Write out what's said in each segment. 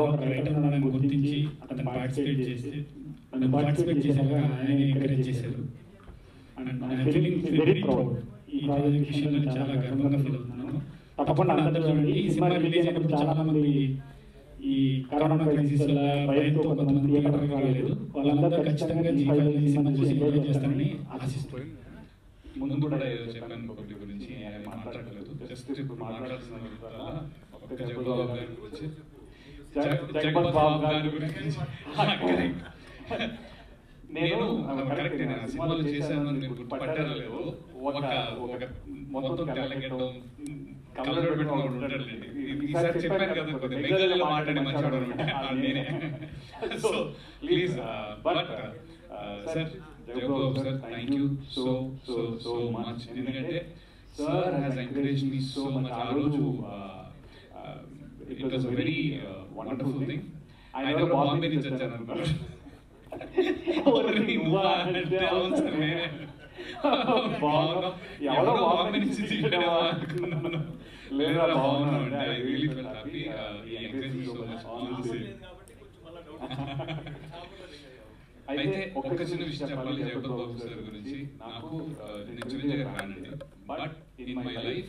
ఒక రైటర్ ఉన్నాడని గుర్తించి అతను పార్టిసిపేట్ చేసి అతను పార్టిసిపేట్ చేశాక ఆయన ఎంకరేజ్ చేశారు and I feeling very proud ఈ ప్రాజెక్ట్ విషయంలో నేను చాలా గర్వంగా ఫీల్ అవుతున్నాను తప్పకుండా అందరూ చూడండి ఈ సినిమా రిలీజ్ అయినప్పుడు చాలా మంది ఈ కరోనా క్రైసిస్ వల్ల భయంతో కొంతమంది థియేటర్ రాలేదు వాళ్ళందరూ ఖచ్చితంగా జీ ఫైవ్ ఈ సినిమా చూసి ఎంజాయ్ చేస్తారని ఆశిస్తున్నాను ముందు కూడా ఏదో చెప్పాను ఒకటి గురించి ఆయన మాట్లాడలేదు జస్ట్ ఇప్పుడు మాట్లాడుతున్న ఒక జగపతి బాబు గారి గురించి జగ- జగపతి బాబు గారి గురించి నేను కరెక్ట్ నేను ఆ సినిమాలో చేశాను అని మీరు గుర్తుపట్టారో లేదో ఒక ఒక మొత్తం తెల్లగడ్డం కలర్ పెట్టుకుని ఉంటాడండి ఈసారి చెప్పాను కదా కొద్దిగా బెంగాలీలో మాట్లాడి మంచివాడు అనమాట నేనే so please but sir Jagababu sir thank you so so so much ఎందుకంటే sir has encourage me so much ఆ రోజు it was very wonderful thing ఆయన బాంబే నుంచి వచ్చాను అనుకున్నాను ఎవరిని నువ్వా అంటే అవును సార్ నేనే బాగున్నా ఎవరో బాంబే నుంచి దిగడమా అనుకున్నాను లేదా బాగున్నా అంటే ఐ రియలీ ఫెల్ హ్యాపీ ఈ encourage me so much on this అయితే ఒక్క చిన్న విషయం చెప్పాలి జగపతి బాబు సార్ గురించి నాకు ఆ, నేను చిరంజీవి గారి ఫ్యాన్ అండి బట్ ఇన్ మై లైఫ్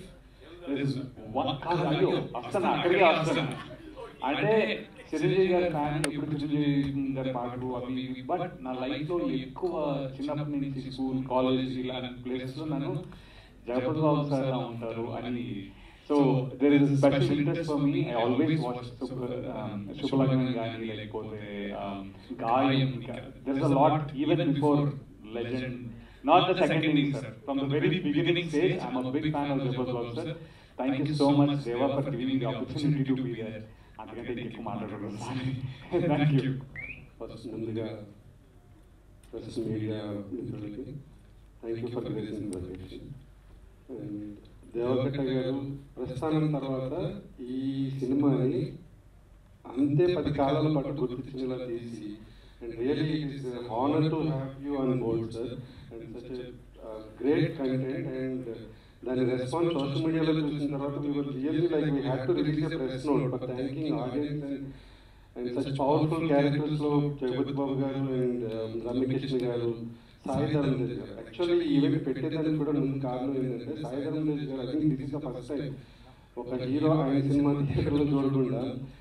అయ్యో వస్తాను అక్కడికే వస్తాను అంటే చిరంజీవి గారి ఫ్యాన్ ఎప్పుడు చిరంజీవి గారి పాటలు అవి ఇవి బట్ నా లైఫ్ లో ఎక్కువ చిన్నప్పటి నుంచి స్కూల్ కాలేజ్ ఇలాంటి ప్లేసెస్ లో నన్ను జగపతి బాబు సార్ లా ఉంటారు అని so there is special interest for me I always watch Shubhalagnam కానీ లేకపోతే um, Gaayam there is a lot even before legend not the second inning sir from the very beginning stage I'm a big fan of Jagapathi Babu sir thank you so much Deva for giving the opportunity to be there అందుకంటే ఎక్కువ మాట్లాడడం thank you first ముందుగా press media మిత్రులకి thank you for gracing ప్రజెక్షన్ Deva Katta గారు ప్రస్థానం తర్వాత ఈ సినిమాని అంతే పది కాలాల పాటు గుర్తించేలా తీసి and really it is honour to have you on board sir and such great content and దాని రెస్పాన్స్ సోషల్ మీడియాలో చూసిన తర్వాత we were really like we had to release a press note for thanking audience and and such powerful characters లో జగపతి బాబు గారు and Ramyakrishna గారు సాయి ధరమ్ తేజ్ గారు actually event పెట్టేదానికి కూడా ముందు కారణం ఏంటంటే సాయి ధరమ్ తేజ్ గారు I think this is the first time ఒక హీరో ఆయన సినిమా థియేటర్లో చూడకుండా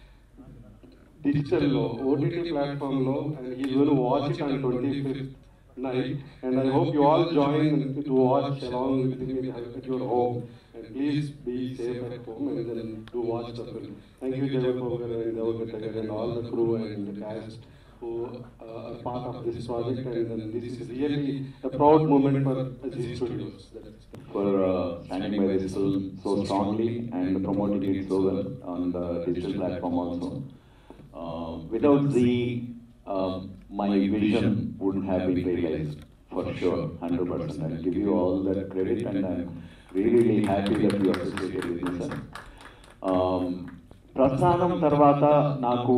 డిజిటల్లో ఓటీటీ ప్లాట్ఫామ్ లో and we will watch it on twenty fifth night and I hope you all join to watch along with me at your home and please be safe at home and then do watch the film. Thank you Jay Pogar and Devagatta and all the crew and the cast who uh, are part of this project and then this is really a proud moment for Aziz Studios. That's for uh, standing by this film so strongly and promoting it so well on the digital platform also. Uh, without the um, my vision wouldn't have been realized for sure, 100%. I'll give you all that credit and I'm really, really happy that you associated with this. Um, ప్రస్థానం తర్వాత నాకు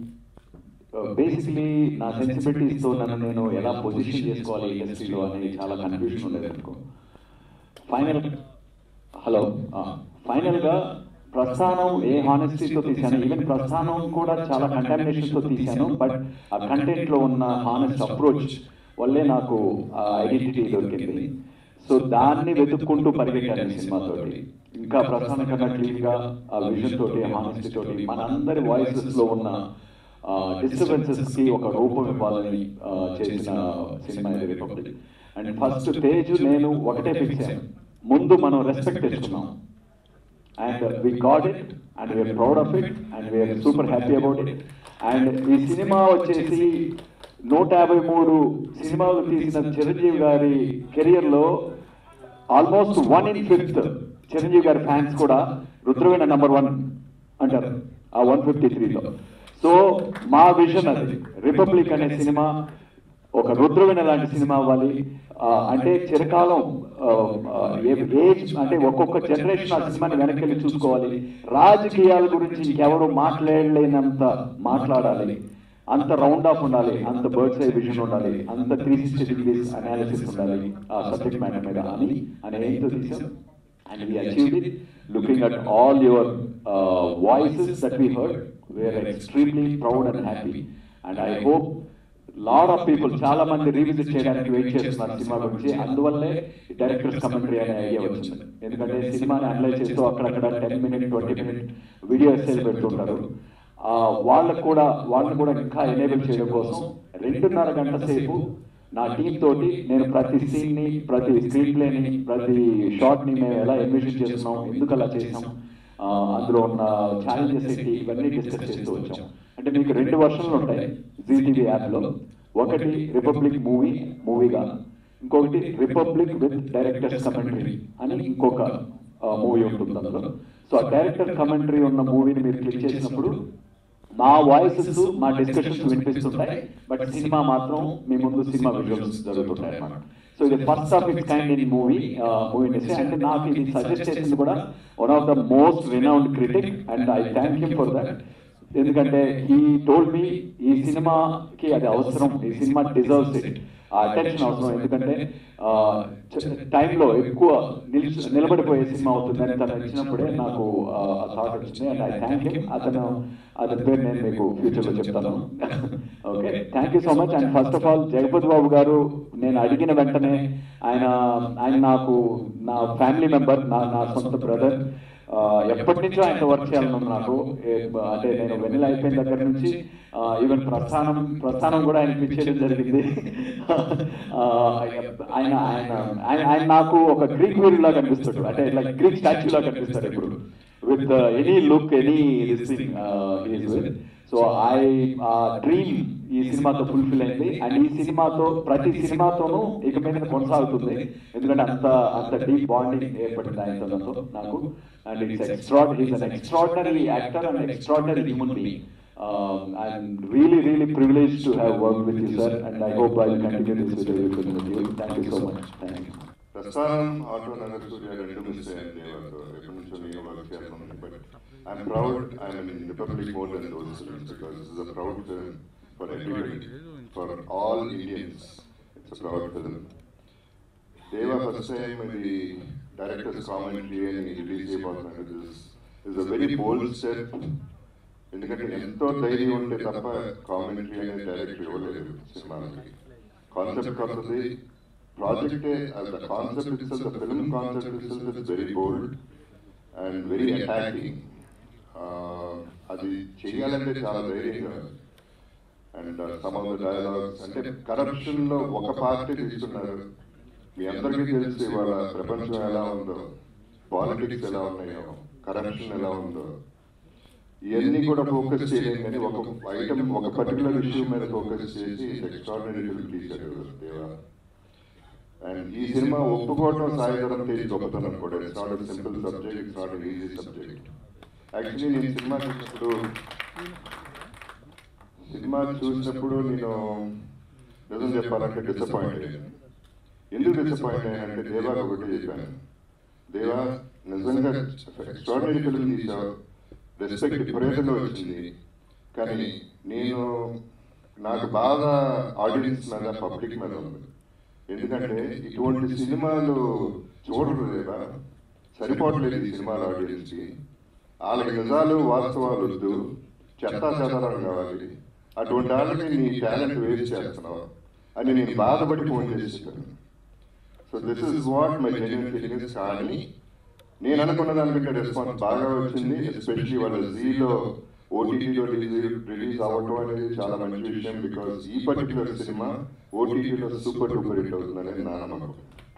basically నా సెన్సిబిలిటీస్తో నన్ను నేను ఎలా position చేసుకోవాలి ఇండస్ట్రీలో అనేది చాలా కన్ఫ్యూజన్ ఉండేది అనుకో ఫైనల్ హలో ఫైనల్గా ప్రస్థానం ఏ హానెస్టీతో తీశాను ఈవెన్ ప్రస్థానం కూడా చాలా కంటామినేషన్తో తీశాను బట్ ఆ కంటెంట్లో ఉన్న హానెస్ట్ అప్రోచ్ వల్లే నాకు ఆ ఐడెంటిటీ దొరికింది సో దాన్ని వెతుక్కుంటూ పరిగెట్టాను ఈ సినిమాతోటి ఇంకా ప్రస్థానం కన్నా క్లీన్గా ఆ విజన్ తోటి హానెస్టీ తోటి మనందరి వాయిసెస్లో ఉన్న డిస్టర్బెన్సెస్ కి ఒక రూపం ఇవ్వాలని ఆ, చేసిన సినిమా ఇది రిపబ్లిక్ అండ్ ఫస్ట్ పేజ్ నేను ఒకటే ఫిక్స్ అయ్యాను ముందు మనం రెస్పెక్ట్ తెచ్చుకున్నాం and we got it and we're proud of it and we're super happy about it and ఈ సినిమా వచ్చేసి నూట యాభై మూడు సినిమాలు తీసిన చిరంజీవి గారి కెరియర్లో almost one in fifth Chiranjeevi గారి ఫ్యాన్స్ కూడా రుద్రవీణ నంబర్ వన్ అంటారు ఆ వన్ ఫిఫ్టీ త్రీలో సో మా విజన్ అది రిపబ్లిక్ అనే సినిమా ఒక రుద్రవీణ లాంటి సినిమా అవ్వాలి ఆ, అంటే చిరకాలం ఆ, ఆ, ఏ- ఏజ్ అంటే ఒక్కొక్క జనరేషన్ ఆ సినిమాని వెనక్కి వెళ్ళి చూసుకోవాలి రాజకీయాల గురించి ఇంకెవరు మాట్లాడలేనంత మాట్లాడాలి అంత రౌండ్ ఆఫ్ ఉండాలి అంత బర్డ్స్ ఐ విజన్ ఉండాలి అంత త్రీ సిక్స్టీ డిగ్రీస్ అనాలిసిస్ ఉండాలి ఆ సబ్జెక్ట్ మ్యాటర్ మీద అని అని ఏంటో తీసాం and we achieved it looking at all your voices that we heard we're extremely proud and happy and I hope lot of people చాలా మంది రీవిజిట్ చేయడానికి వెయిట్ చేస్తున్నారు సినిమా గురించి అందువల్లే డైరెక్టర్స్ కమెంటరీ అనే ఐడియా వచ్చింది ఎందుకంటే సినిమాని అనలైజ్ చేస్తూ అక్కడక్కడ ten minute twenty minute video ఎస్సేలు పెడుతుంటారు ఆ, వాళ్ళకు కూడా వాళ్ళని కూడా ఇంకా ఎనేబుల్ చేయడం కోసం రెండున్నర గంట సేపు నా టీం తోటి నేను ప్రతి సీన్ ని ప్రతి స్క్రీన్ ప్లేని ప్రతి షాట్ ని మేము ఎలా ఎన్విషన్ చేస్తున్నాం ఎందుకు అలా చేసాం ఆ, అందులో ఉన్న ఛాలెంజెస్ ఏంటి ఇవన్నీ డిస్కస్ చేస్తూ వచ్చాం అంటే మీకు రెండు వర్షన్లు ఉంటాయి జీటీవీ యాప్లో ఒకటి రిపబ్లిక్ మూవీ మూవీగా ఇంకొకటి రిపబ్లిక్ విత్ డైరెక్టర్స్ కమెంటరీ అని ఇంకొక మూవీ ఉంటుంది అందులో సో ఆ డైరెక్టర్ కమెంటరీ ఉన్న మూవీని మీరు క్లిక్ చేసినప్పుడు మా వాయిసెస్ మా డిస్కషన్స్ వినిపిస్తుంటాయి బట్ సినిమా మాత్రం మీ ముందు సినిమా విజువల్స్ జరుగుతుంటాయి అన్నమాట సో ఇది first of it's kind in movie movie industry అంటే నాకు ఇది సజెస్ట్ చేసింది కూడా one of the most renowned critic and I thank him for that ఎందుకంటే ఈ టోల్డ్ మీ ఈ సినిమాకి అది అవసరం ఈ సినిమా డిజర్వ్స్ ఇట్ ఆ అటెన్షన్ అవసరం ఎందుకంటే టైంలో ఎక్కువ నిలిచి నిలబడిపోయే సినిమా అవుతుందని తను ఇచ్చినప్పుడే నాకు థాట్ వచ్చింది అండ్ ఐ థ్యాంక్ హిమ్ అతను అతని పేరు నేను మీకు ఫ్యూచర్లో చెప్తాను okay thank you so much and first of all Jagapathi Babu గారు నేను అడిగిన వెంటనే ఆయన ఆయన నాకు నా ఫ్యామిలీ మెంబర్ నా నా సొంత బ్రదర్ ఆ, ఎప్పటి నుంచో ఆయనతో వర్క్ చేయాలని ఉంది నాకు ఏ- అంటే నేను వెన్నెల అయిపోయిన దగ్గర నుంచి ఈవెన్ ప్రస్థానం ప్రస్థానం కూడా ఆయన పిచ్చేయడం జరిగింది ఆ, ఆయన ఆయన ఆయన ఆయన నాకు ఒక గ్రీక్ వీరుడు లాగా కనిపిస్తాడు అంటే లైక్ గ్రీక్ స్టాచ్యూ లాగా కనిపిస్తాడు ఇప్పుడు with any look any this thing so I dream ఈ సినిమాతో ఫుల్ఫిల్ అయింది అండ్ ఈ సినిమాతో ప్రతి సినిమాతోనూ ఇక మీద కొనసాగుతుంది ఎందుకంటే అంత అంత డీప్ బాండింగ్ ఏర్పడింది ఆయనతో నాతో నాకు అండ్ ఇట్స్ ఎక్స్ట్రాడ్ is an extraordinary actor and extraordinary human being I'm really really privilege to have work with you sir and I hope I continue this with you thank you so much thank you Prasthanam auto Nagar Surya రెండు miss అయ్యాను దేవాతో ఎప్పటి నుంచో నేను work చేస్తున్నాను but I'm proud I'm in Republic more than those films because it's a proud film for everybody for all Indians it's a proud film Deva first time ఇది directors commentary అని release చేయబోతున్నాడు this is a very bold step ఎందుకంటే ఎంతో ధైర్యం ఉంటే తప్ప commentary అనేది director ఇవ్వలేదు సినిమాకి కాన్సెప్ట్ వస్తుంది project the concept it's the film concept it's is very bold and very attacking అది చేయాలంటే చాలా ధైర్యంగా and some of the dialogues అంటే కరప్షన్ లో ఒక పార్టీ తీసుకున్నారు మీ అందరికీ తెలుసు ఇవాళ ప్రపంచం ఎలా ఉందో పాలిటిక్స్ ఎలా ఉన్నాయో కరప్షన్ ఎలా ఉందో ఇవన్నీ కూడా ఫోకస్ చేయలేం కానీ ఒక ఐటమ్ ఒక పర్టికులర్ ఇష్యూ మీద ఫోకస్ చేసి ఎక్స్ట్రాడినరీ ఫిల్మ్ తీశారు దేవా అండ్ ఈ సినిమా ఒప్పుకోవడం సాయంత్రం తేజ్ గొప్పతనం కూడా it's not simple subject it's not easy subject actually నేను సినిమా చూసినప్పుడు సినిమా చూసినప్పుడు నేను నిజం చెప్పాలంటే డిసప్పాయింట్ అయ్యాను ఎందుకు డిసప్పాయింట్ అయ్యానంటే దేవా ఒకటి చెప్పాను దేవా నిజంగా ఎక్స్ట్రాడినరీ ఫిల్మ్ తీసావు రెస్పెక్ట్ విపరీతంగా వచ్చింది కానీ నేను నాకు బాగా ఆడియన్స్ మీద పబ్లిక్ మీద ఉంది ఎందుకంటే ఇటువంటి సినిమాలు చూడరు లేదా సరిపోవట్లేదు ఈ సినిమాల ఆడియన్స్కి వాళ్ళకి నిజాలు వాస్తవాలు వద్దు చెత్తా చెదరం కావాలి అటువంటి వాళ్ళకి నీ టాలెంట్ వేస్ట్ చేస్తున్నావు అని నేను బాధపడి ఫోన్ చేసి చెప్పాను so this is what my genuine feelings కానీ నేను అనుకున్న దానికంటే రెస్పాన్స్ బాగా వచ్చింది ఎస్పెషలీ వాళ్ళ జీలో ఓటీటీలో రిలీజ్ అవ్వటం అనేది చాలా మంచి విషయం బికాస్ ఈ పర్టికులర్ సినిమా ఓటీటీలో సూపర్ డూపర్ హిట్ అవుతుందనేది నా నమ్మకం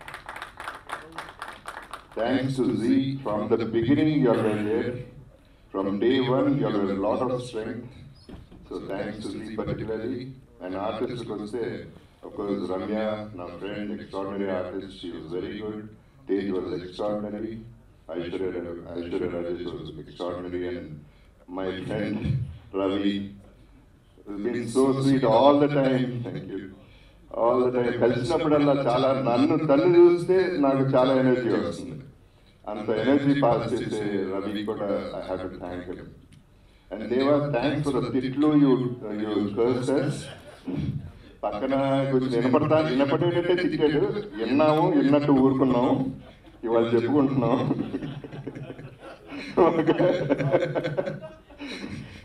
thanks to Zee from the beginning you're there from day one you're lot of strength so thanks to Zee particularly and ఆర్టిస్ట్కి వస్తే కోర్స్ రమ్య నా friend extraordinary artist she was very good Tej was extraordinary Aishwarya Aishwarya Rajesh was extraordinary and my friend Ravi been so sweet all the time thank you all the time కలిసినప్పుడల్లా చాలా నన్ను తను చూస్తే నాకు చాలా energy వస్తుంది అంత ఎనర్జీ పాస్ చేసే రవి కూడా I have to thank him and Deva thanks for the తిట్లు యూ యూ కర్సెస్ పక్కన కొంచెం వినపడతా వినపడేటట్టే తిట్టాడు విన్నాము విన్నట్టు ఊరుకున్నాము ఇవాళ చెప్పుకుంటున్నాం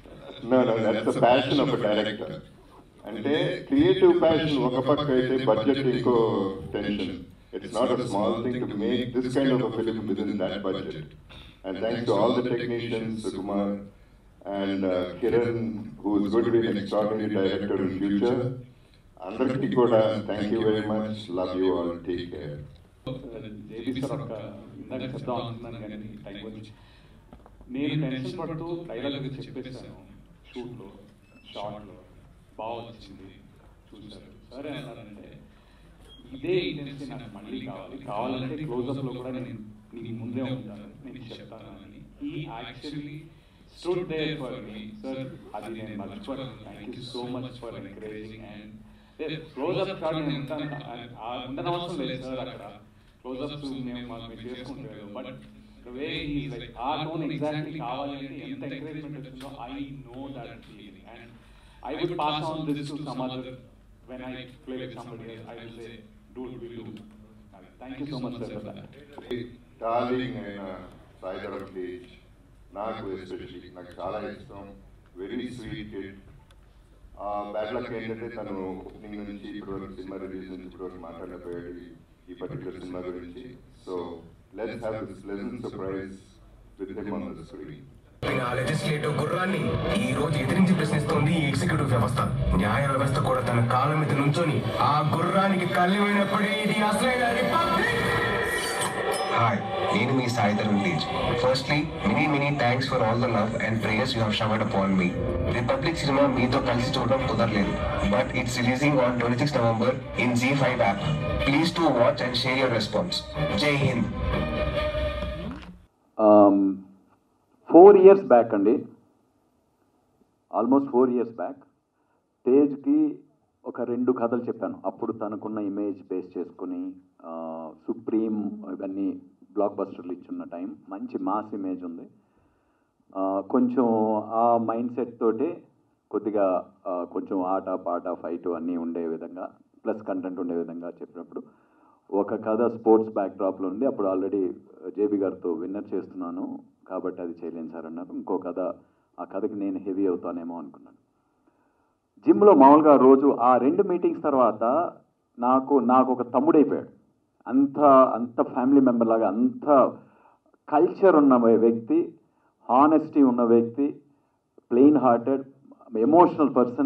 No, no, that's the passion of a director. అంటే క్రియేటివ్ ప్యాషన్ ఒక పక్క అయితే బడ్జెట్ ఇంకో tension it's not a small thing to make this kind of film with in that budget and thanks to all the technicians Kumar and Kiran who is good be extraordinary director in future అందరికీ కూడా thank you very much love you all take care JB sir ఒక ఇందాక చెప్దాం అనుకున్నాను కానీ time గురించి నేను tension పడుతూ డైలాగ్ చెప్పేసాను షూట్లో షార్ట్లో బాగా వచ్చింది చూశారు సరే అన్నారంటే ఇదే ఇంటెన్సీ నాకు మళ్ళీ కావాలి కావాలంటే క్లోజప్లో కూడా నేను నీ ముందే ఉంటాను నేను చెప్తాను అని ఈ actually stood they for me sir అది నేను మర్చిపోయాను thank you so much for encouraging and close up shot నేను ఉంటాను ఉండనవసరం లేదు సార్ అక్కడ క్లోజప్స్ మేము మాకు మీరు చేసుకుంటారు but the way is like uh tone exactly కావాలి అంటే ఎంత ఎంకరేజ్మెంట్ వచ్చిందో I know that feeling and I would pass on this to some other when I play with somebody I will say do will do thank you so much sir for that darling అయిన సాయిధరం తేజ్ నాకు especially నాకు చాలా ఇష్టం very sweet kid uh bad luck ఏంటంటే తను opening నుంచి ఇప్పటివరకు cinema release నుంచి ఇప్పటివరకు మాట్లాడలేకపోయాడు ఈ- ఈ పర్టికులర్ సినిమా గురించి so let's have this pleasant surprise with him on the screen ఆ లెజిస్లేటివ్ గుర్రాన్ని ఈ రోజు ఎదిరించి ప్రశ్నిస్తోంది ఈ ఎగ్జిక్యూటివ్ వ్యవస్థ న్యాయ వ్యవస్థ కూడా తన కాళ్ళ మీద నుంచొని ఆ గుర్రానికి కళ్ళమైనప్పుడే ఇది అసలైన రిపబ్లిక్ హాయ్ నేను మీ Sai Dharam Tej firstly many many thanks for all the love and prayers you have showered upon మీ రిపబ్లిక్ సినిమా మీతో కలిసి చూడడం కుదరలేదు but it's releasing on twenty six November in Zee five app please to watch and share your response Jai Hind four years back అండి almost four years back తేజ్కి ఒక రెండు కథలు చెప్పాను అప్పుడు తనకున్న ఇమేజ్ బేస్ చేసుకుని సుప్రీం ఇవన్నీ బ్లాక్ బస్టర్లు ఇచ్చున్న టైం మంచి మాస్ ఇమేజ్ ఉంది ఆ, కొంచెం ఆ మైండ్ సెట్ తోటి కొద్దిగా ఆ, కొంచెం ఆట పాట ఫైట్ అన్నీ ఉండే విధంగా ప్లస్ కంటెంట్ ఉండే విధంగా చెప్పినప్పుడు ఒక కథ స్పోర్ట్స్ బ్యాక్డ్రాప్లో ఉంది అప్పుడు ఆల్రెడీ జేబీ గారితో విన్నర్ చేస్తున్నాను కాబట్టి అది చేయలేను సార్ అన్నారు ఇంకో కథ ఆ కథకి నేను హెవీ అవుతానేమో అనుకున్నాను జిమ్లో మామూలుగా రోజు ఆ రెండు మీటింగ్స్ తర్వాత నాకు నాకు ఒక తమ్ముడైపోయాడు అంత అంత ఫ్యామిలీ మెంబర్ లాగా అంత కల్చర్ ఉన్న వ్యక్తి హానెస్టీ ఉన్న వ్యక్తి ప్లెయిన్ హార్టెడ్ ఎమోషనల్ పర్సన్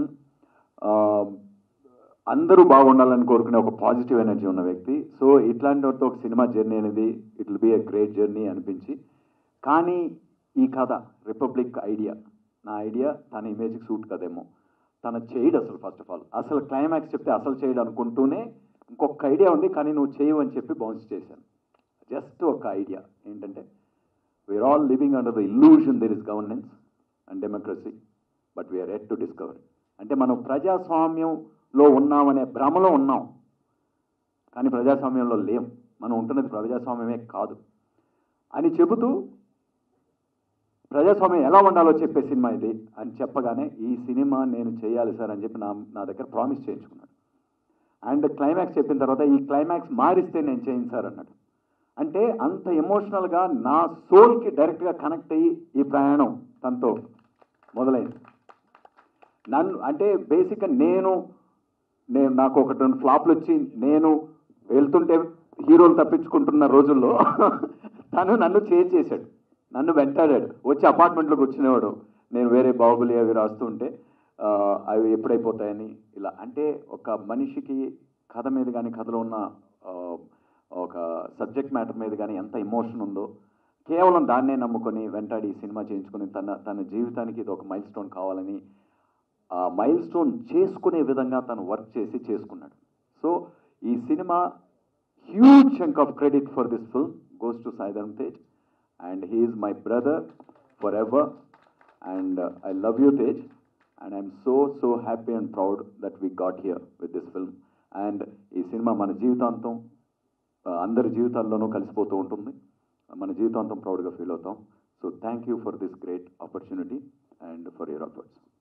అందరూ బాగుండాలని కోరుకునే ఒక పాజిటివ్ ఎనర్జీ ఉన్న వ్యక్తి సో ఇట్లాంటి వాటితో ఒక సినిమా జర్నీ అనేది it will be a great journey అనిపించి కానీ ఈ కథ రిపబ్లిక్ ఐడియా నా ఐడియా తన ఇమేజ్కి సూట్ కదేమో తన చేయడు అసలు ఫస్ట్ ఆఫ్ ఆల్ అసలు క్లైమాక్స్ చెప్తే అసలు చేయడు అనుకుంటూనే ఇంకొక ఐడియా ఉంది కానీ నువ్వు చేయవు అని చెప్పి బౌన్స్ చేశాను జస్ట్ ఒక ఐడియా ఏంటంటే we are all living under the illusion there is governance and democracy but we are yet to discover అంటే మనం ప్రజాస్వామ్యంలో ఉన్నామనే భ్రమలో ఉన్నాం కానీ ప్రజాస్వామ్యంలో లేం మనం ఉంటున్నది ప్రజాస్వామ్యమే కాదు అని చెబుతూ ప్రజాస్వామ్యం ఎలా ఉండాలో చెప్పే సినిమా ఇది అని చెప్పగానే ఈ సినిమా నేను చేయాలి సార్ అని చెప్పి నా నా దగ్గర ప్రామిస్ చేయించుకున్నాడు అండ్ క్లైమాక్స్ చెప్పిన తర్వాత ఈ క్లైమాక్స్ మారిస్తే నేను చేయను సార్ అన్నాడు అంటే అంత ఎమోషనల్గా నా సోల్కి డైరెక్ట్గా కనెక్ట్ అయ్యి ఈ ప్రయాణం తనతో మొదలైంది నన్ను అంటే బేసిక్గా నేను నేను నాకు ఒకటి రెండు ఫ్లాప్లు వచ్చి నేను వెళ్తుంటే హీరోలు తప్పించుకుంటున్న రోజుల్లో తను నన్ను చేజ్ చేశాడు నన్ను వెంటాడాడు వచ్చి అపార్ట్మెంట్లోకి వచ్చినవాడు నేను వేరే బాహుబలి అవి రాస్తూ ఉంటే ఆ, అవి ఎప్పుడైపోతాయని ఇలా అంటే ఒక మనిషికి కథ మీద కానీ కథలో ఉన్న ఆ, ఒక సబ్జెక్ట్ మ్యాటర్ మీద కానీ ఎంత ఎమోషన్ ఉందో కేవలం దాన్నే నమ్ముకొని వెంటాడి ఈ సినిమా చేయించుకొని తన తన జీవితానికి ఇది ఒక మైల్ స్టోన్ కావాలని ఆ మైల్ స్టోన్ చేసుకునే విధంగా తను వర్క్ చేసి చేసుకున్నాడు సో ఈ cinema huge chunk of credit for this film goes to Sai Dharam Tej and he's my brother for ever and I love you Tej and I'm so so happy and proud that we got here with this film and ఈ cinema మన జీవితాంతం ఆ, అందరి జీవితాల్లోనూ కలిసిపోతూ ఉంటుంది మన జీవితాంతం ప్రౌడ్గా feel అవుతాం so thank you for this great opportunity and for your efforts